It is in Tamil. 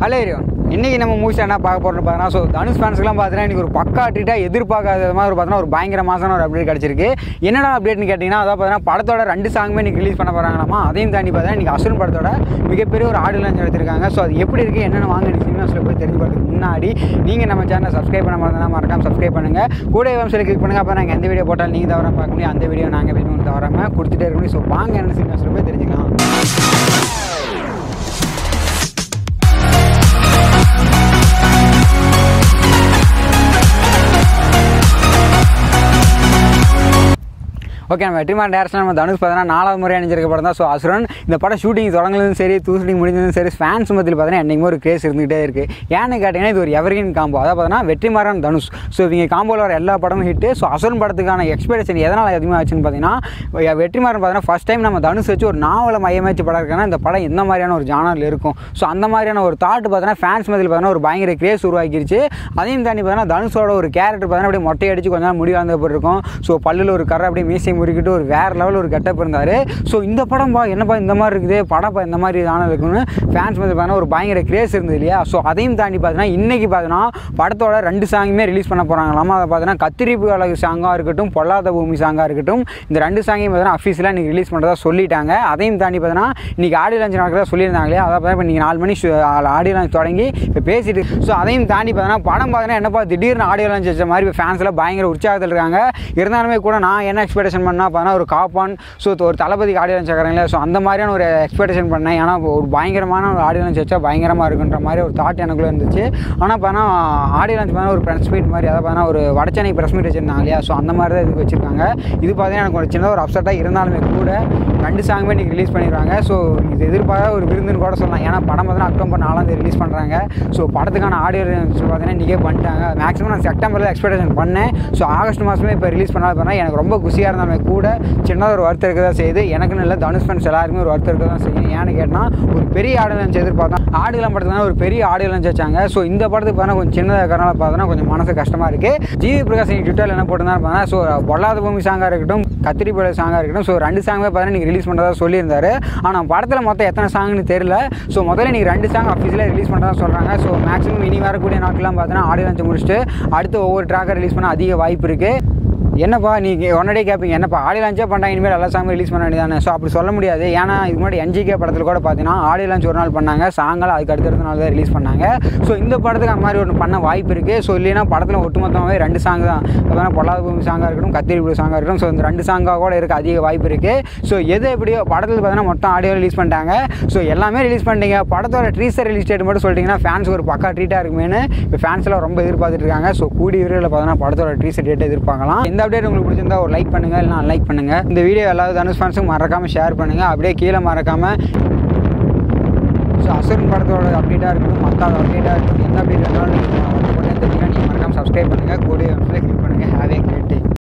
ஹலோ ஹீரோன் இன்றைக்கி நம்ம மூவிஸ் என்ன பார்க்க போகிறோம்னு பார்த்தீங்கன்னா ஸோ தனுஷ் ஃபேன்ஸ்க்குலாம் பார்த்தீங்கன்னா இன்றைக்கி ஒரு பக்கா ட்ரீட்டாக எதிர்பார்க்காத மாதிரி ஒரு பார்த்தீங்கன்னா ஒரு பயங்கர மாசான ஒரு அப்டேட் கிடச்சிருக்கு என்னடா அப்டேட்னு கேட்டிங்கன்னா அதாவது பார்த்தீங்கன்னா படத்தோட ரெண்டு சாங்குமே இன்றைக்கி ரிலீஸ் பண்ண போகிறாங்களாமா அதையும் தாண்டி பார்த்தீங்கன்னா இன்றைக்கி அசுரன் படத்தோட மிகப்பெரிய ஒரு ஆடியோ லான்ச் எடுத்திருக்காங்க ஸோ அது எப்படி இருக்குது என்னென்ன வாங்க சினிமாஸில் போய் தெரிஞ்சு பார்த்துக்கு முன்னாடி நீங்கள் நம்ம சேனலை சப்ஸ்கிரைப் பண்ண மாதிரி மறக்காம சப்ஸ்கிரைப் பண்ணுங்கள் கூட வெப்சைட் கிளிக் பண்ணுங்கள் அப்போ நாங்கள் எந்த வீடியோ போட்டாலும் நீங்கள் தவறாம பார்க்க முடியும் அந்த வீடியோ நாங்கள் எப்பயுமே தவறாமல் கொடுத்துட்டே இருக்க முடியும் ஸோ வாங்க என்ன சினிமாஸில் போய் தெரிஞ்சுக்கலாம் ஓகே நம்ம வெற்றிமாறன் டேரக்ஷன் நம்ம தனுஷ் பார்த்தீங்கன்னா நாலாவது முறை அணிஞ்சிருக்க படம் தான் ஸோ அசுரன் இந்த படம் ஷூட்டிங் தொடங்குனதும் சரி ஷூட்டிங் முடிஞ்சதும் சரி ஃபேன்ஸ் மத்தியில் பார்த்தீங்கன்னா என்றைக்குமே ஒரு கிரேஸ் இருந்துகிட்டே இருக்குது ஏன்னு கேட்டிங்கன்னா இது ஒரு எவர்கின் காம்போ அதாவது பார்த்தீங்கன்னா வெற்றிமாறன் தனுஷ் ஸோ இவங்க காம்போவில் வர எல்லா படமும் ஹிட்டு ஸோ அசுரன் படத்துக்கான எக்ஸ்பெக்டேஷன் எதனால் அதிகமாக ஆச்சுன்னு பார்த்தீங்கன்னா வெற்றிமாறன் பார்த்தீங்கன்னா ஃபஸ்ட் டைம் நம்ம தனுஷ் வச்சு ஒரு நாவலை மையமாச்சு படம் இருக்குன்னா இந்த படம் எந்த மாதிரியான ஒரு ஜானரில் இருக்கும் ஸோ அந்த மாதிரியான ஒரு தாட் பார்த்தீங்கன்னா ஃபேன்ஸ் மத்தியில் பார்த்தீங்கன்னா ஒரு பயங்கர கிரேஸ் உருவாக்கிருச்சு அதையும் தாண்டி பார்த்தீங்கன்னா தனுஷோட ஒரு கேரக்டர் பார்த்தீங்கன்னா அப்படியே மொட்டை அடிச்சு கொஞ்சம் நாள் முடி வந்த போட்டு இருக்கும் ஸோ பல்லில் ஒரு கரை அப்படியே மீசை முறுக்கிட்டு ஒரு வேறு லெவலில் ஒரு கெட்டப் இருந்தார் ஸோ இந்த படம் பா என்னப்பா இந்த மாதிரி இருக்குது படம் பா இந்த மாதிரி தானே இருக்குன்னு ஃபேன்ஸ் வந்து பார்த்தீங்கன்னா ஒரு பயங்கர கிரேஸ் இருந்தது இல்லையா ஸோ அதையும் தாண்டி பார்த்தீங்கன்னா இன்றைக்கி பார்த்தீங்கன்னா படத்தோட ரெண்டு சாங்குமே ரிலீஸ் பண்ண போகிறாங்களாமா அதை பார்த்தீங்கன்னா கத்திரிப்பு அழகு சாங்காக இருக்கட்டும் பொல்லாத பூமி சாங்காக இருக்கட்டும் இந்த ரெண்டு சாங்கையும் பார்த்தீங்கன்னா அஃபீஸியலாக இன்றைக்கி ரிலீஸ் பண்ணுறதா சொல்லிட்டாங்க அதையும் தாண்டி பார்த்தீங்கன்னா இன்றைக்கி ஆடியோ லான்ச் நடக்கிறதா சொல்லியிருந்தாங்க இல்லையா அதை பார்த்தா இப்போ நீங்கள் நாலு மணி ஆடியோ லான்ச் தொடங்கி இப்போ பேசிட்டு ஸோ அதையும் தாண்டி பார்த்தீங்கன்னா படம் பார்த்தீங்கன்னா என்னப்பா திடீர்னு ஆடியோ லான்ச் வச்ச மாதிரி இப்போ ஃபேன்ஸ்லாம் பயங்கர உற்சாகத்தில் இருக்காங்க இருந்தாலுமே கூட நான் என்ன எக்ஸ்பெக்டேஷன் பண்ணால் பார்த்தீங்கன்னா ஒரு காப்பான் ஸோ ஒரு தளபதிக்கு ஆடியோ லான்ச் ஆகிறாங்களே ஸோ அந்த மாதிரியான ஒரு எக்ஸ்பெக்டேஷன் பண்ணேன் ஏன்னா ஒரு பயங்கரமான ஒரு ஆடியோ லான்ச் வச்சா பயங்கரமாக இருக்குன்ற மாதிரி ஒரு தாட் எனக்குள்ளே இருந்துச்சு ஆனால் பார்த்தா ஆடியோ லான்ச் பார்த்தா ஒரு ப்ரெஸ் மீட் மாதிரி அதாவது பார்த்தா ஒரு வடச்சென்னை ப்ரெஸ் மீட் வச்சிருந்தாங்க இல்லையா ஸோ அந்த மாதிரி தான் இதுக்கு வச்சிருக்காங்க இது பார்த்தீங்கன்னா எனக்கு ஒரு சின்ன ஒரு அப்செட்டாக இருந்தாலுமே கூட ரெண்டு சாங்குமே இன்றைக்கி ரிலீஸ் பண்ணிடுறாங்க ஸோ இது எதிர்பார்க்காத ஒரு விருந்துன்னு கூட சொல்லலாம் ஏன்னா படம் பார்த்தீங்கன்னா அக்டோபர் நாலாம் தேதி ரிலீஸ் பண்ணுறாங்க ஸோ படத்துக்கான ஆடியோ லான்ச் பார்த்தீங்கன்னா இன்றைக்கே பண்ணிட்டாங்க மேக்ஸிமம் நான் செப்டம்பரில் எக்ஸ்பெக்டேஷன் பண்ணேன் ஸோ ஆகஸ்ட் மாதமே இப்போ ரிலீஸ் பண்ணாத பண்ணால் எனக்கு ரொம்ப குஷியாக இருந்தாலுமே கூட சின்னதாக ஒரு வருத்தம் இருக்க தான் செய்யுது எனக்குன்னு இல்லை தனுஷ் ஃபேன்ஸ் எல்லாருக்குமே ஒரு வருத்தம் இருக்க தான் செய்யும் ஏன்னு கேட்டால் ஒரு பெரிய ஆடியோ லான்ச் எதிர்பார்த்தோம் ஆடுகளம் படத்துக்கு ஒரு பெரிய ஆடியோ லான்ச் வச்சாங்க ஸோ இந்த படத்துக்கு பார்த்தா கொஞ்சம் சின்னதாக இருக்கிறனால பார்த்தோன்னா கொஞ்சம் மனசு கஷ்டமாக இருக்குது ஜிவி பிரகாஷ் நீங்கள் ட்விட்டரில் என்ன போட்டிருந்தாரு பார்த்தா ஸோ பொல்லாத பூமி சாங்காக இருக்கட்டும் கத்திரி பட சாங்காக இருக்கட்டும் ஸோ ரெண்டு சாங்குமே பார்த்தீங்கன்னா நீங்கள் ரிலீஸ் பண்ணுறதா சொல்லியிருந்தாரு ஆனால் படத்தில் மொத்தம் எத்தனை சாங்னு தெரியல ஸோ முதல்ல நீங்கள் ரெண்டு சாங் அஃபீஸில் ரிலீஸ் பண்ணுறதா சொல்கிறாங்க ஸோ மேக்ஸிமம் இனி வரக்கூடிய நாட்கள்லாம் பார்த்தீங்கன்னா ஆடியோ லான்ச் முடிச்சுட்டு அடுத்து ஒவ்வொரு ட்ராக்கை ரிலீஸ் பண்ண அதிக வாய்ப்பு இருக்குது என்னப்பா நீங்கள் உடனே கேட்பீங்க என்னப்பா ஆடியோ லான்ச்சே பண்ணுறாங்க இனிமேல் எல்லா சாங்கும் ரிலீஸ் பண்ண வேண்டியதானே ஸோ அப்படி சொல்ல முடியாது ஏன்னா இதுக்கு முன்னாடி என்ஜிகே படத்தில் கூட பார்த்தீங்கன்னா ஆடியோ லான்ச் ஒரு நாள் பண்ணாங்க சாங்கெல்லாம் அதுக்கு அடுத்தடுத்த நாள் தான் ரிலீஸ் பண்ணாங்க ஸோ இந்த படத்துக்கு அந்த மாதிரி ஒன்று பண்ண வாய்ப்பு இருக்குது ஸோ இல்லைன்னா படத்தில் ஒட்டுமொத்தமாகவே ரெண்டு சாங் தான் அதாவது பொல்லாத பூமி சாங்காக இருக்கட்டும் கத்திரி புழு சாங்காக இருக்கட்டும் ஸோ இந்த ரெண்டு சாங்காக கூட இருக்க அதிக வாய்ப்பு இருக்குது ஸோ எது எப்படியோ படத்தில் பார்த்தீங்கன்னா மொத்தம் ஆடியோ ரிலீஸ் பண்ணிட்டாங்க ஸோ எல்லாமே ரிலீஸ் பண்ணிட்டீங்க படத்தோட ட்ரீசர் ரிலீஸ் டேட் மட்டும் சொல்லிட்டீங்கன்னா ஃபேன்ஸ் ஒரு பக்கா ட்ரீட்டாக இருக்குமேனு இப்போ ஃபேன்ஸ் எல்லாம் ரொம்ப எதிர்பார்த்துட்டு இருக்காங்க ஸோ கூடிய விரைவில் பார்த்தீங்கன்னா படத்தோட ட்ரீசர் டேட் எதிர்பார்க்கலாம் இந்த அப்டேட் உங்களுக்கு பிடிச்சிருந்தா ஒரு லைக் பண்ணுங்கள் இல்லைனா லைக் பண்ணுங்கள் இந்த வீடியோ எல்லாரும் தனுஷ் ஃபேன்ஸும் மறக்காமல் ஷேர் பண்ணுங்கள் அப்படியே கீழே மறக்காமல் ஸோ அசுரன் படத்தோட அப்டேட்டாக இருக்கட்டும் மற்ற அப்டேட்டாக இருக்கட்டும் எந்த அப்டேட் இருந்தாலும் நீங்கள் தெரிஞ்சுக்கலாம் நீங்கள் மறக்காமல் சப்ஸ்கிரைப் பண்ணுங்கள் கூடிய கிளிக் பண்ணுங்கள் ஹேவ் ஏ கிரேட் டே